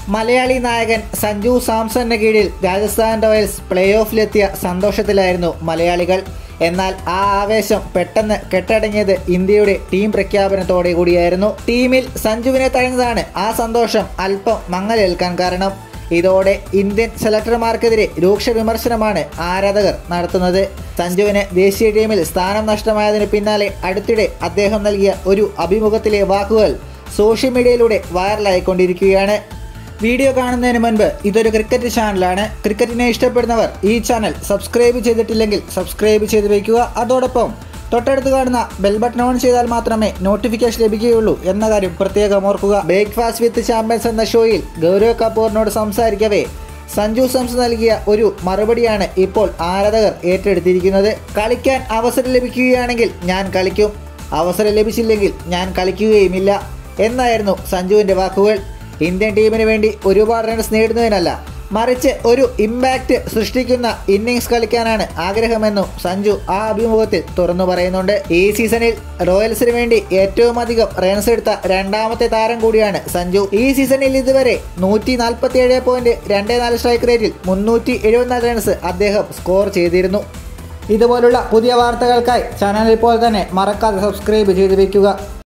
മലയാളി നായകൻ സഞ്ജു സാംസന്റെ കീഴിൽ രാജസ്ഥാൻ റോയൽസ് പ്ലേ ഓഫിലെത്തിയ സന്തോഷത്തിലായിരുന്നു മലയാളികൾ എന്നാൽ ആ ആവേശം പെട്ടെന്ന് കെട്ടടങ്ങിയത് ഇന്ത്യയുടെ ടീം പ്രഖ്യാപനത്തോടെ കൂടിയായിരുന്നു ടീമിൽ സഞ്ജുവിനെ തഴഞ്ഞതാണ് ആ സന്തോഷം അല്പം മങ്ങലേൽക്കാൻ കാരണം ഇതോടെ ഇന്ത്യൻ സെലക്ടർമാർക്കെതിരെ രൂക്ഷ വിമർശനമാണ് ആരാധകർ നടത്തുന്നത് സഞ്ജുവിന് ദേശീയ ടീമിൽ സ്ഥാനം നഷ്ടമായതിന് പിന്നാലെ അടുത്തിടെ അദ്ദേഹം നൽകിയ ഒരു അഭിമുഖത്തിലെ വാക്കുകൾ സോഷ്യൽ മീഡിയയിലൂടെ വൈറലായിക്കൊണ്ടിരിക്കുകയാണ് വീഡിയോ കാണുന്നതിന് മുൻപ് ഇതൊരു ക്രിക്കറ്റ് ചാനലാണ് ക്രിക്കറ്റിനെ ഇഷ്ടപ്പെടുന്നവർ ഈ ചാനൽ സബ്സ്ക്രൈബ് ചെയ്തിട്ടില്ലെങ്കിൽ സബ്സ്ക്രൈബ് ചെയ്ത് വയ്ക്കുക അതോടൊപ്പം തൊട്ടടുത്ത് കാണുന്ന ബെൽ ബട്ടൺ ഓൺ ചെയ്താൽ മാത്രമേ നോട്ടിഫിക്കേഷൻ ലഭിക്കുകയുള്ളൂ എന്ന കാര്യം പ്രത്യേകം ഓർക്കുക ബ്രേക്ക്ഫാസ്റ്റ് വിത്ത് ചാമ്പ്യൻസ് എന്ന ഷോയിൽ ഗൗരവ് കപൂറിനോട് സംസാരിക്കവേ സഞ്ജു സംസ് നൽകിയ ഒരു മറുപടിയാണ് ഇപ്പോൾ ആരാധകർ ഏറ്റെടുത്തിരിക്കുന്നത് കളിക്കാൻ അവസരം ലഭിക്കുകയാണെങ്കിൽ ഞാൻ കളിക്കും അവസരം ലഭിച്ചില്ലെങ്കിൽ ഞാൻ കളിക്കുകയുമില്ല എന്നായിരുന്നു സഞ്ജുവിൻ്റെ വാക്കുകൾ ഇന്ത്യൻ ടീമിന് വേണ്ടി ഒരുപാട് റൺസ് നേടുന്നതിനല്ല മറിച്ച് ഒരു ഇമ്പാക്റ്റ് സൃഷ്ടിക്കുന്ന ഇന്നിങ്സ് കളിക്കാനാണ് ആഗ്രഹമെന്നും സഞ്ജു ആ അഭിമുഖത്തിൽ തുറന്നു പറയുന്നുണ്ട് ഈ സീസണിൽ റോയൽസിന് വേണ്ടി ഏറ്റവും അധികം റൺസ് എടുത്ത രണ്ടാമത്തെ താരം കൂടിയാണ് സഞ്ജു ഈ സീസണിൽ ഇതുവരെ നൂറ്റി നാൽപ്പത്തി ഏഴ് പോയിന്റ് രണ്ട് നാല് സ്ട്രൈക്ക് റേറ്റിൽ മുന്നൂറ്റി എഴുപത്തിനാല് റൺസ് അദ്ദേഹം സ്കോർ ചെയ്തിരുന്നു ഇതുപോലുള്ള പുതിയ വാർത്തകൾക്കായി ചാനൽ ഇപ്പോൾ തന്നെ മറക്കാതെ സബ്സ്ക്രൈബ് ചെയ്ത് വയ്ക്കുക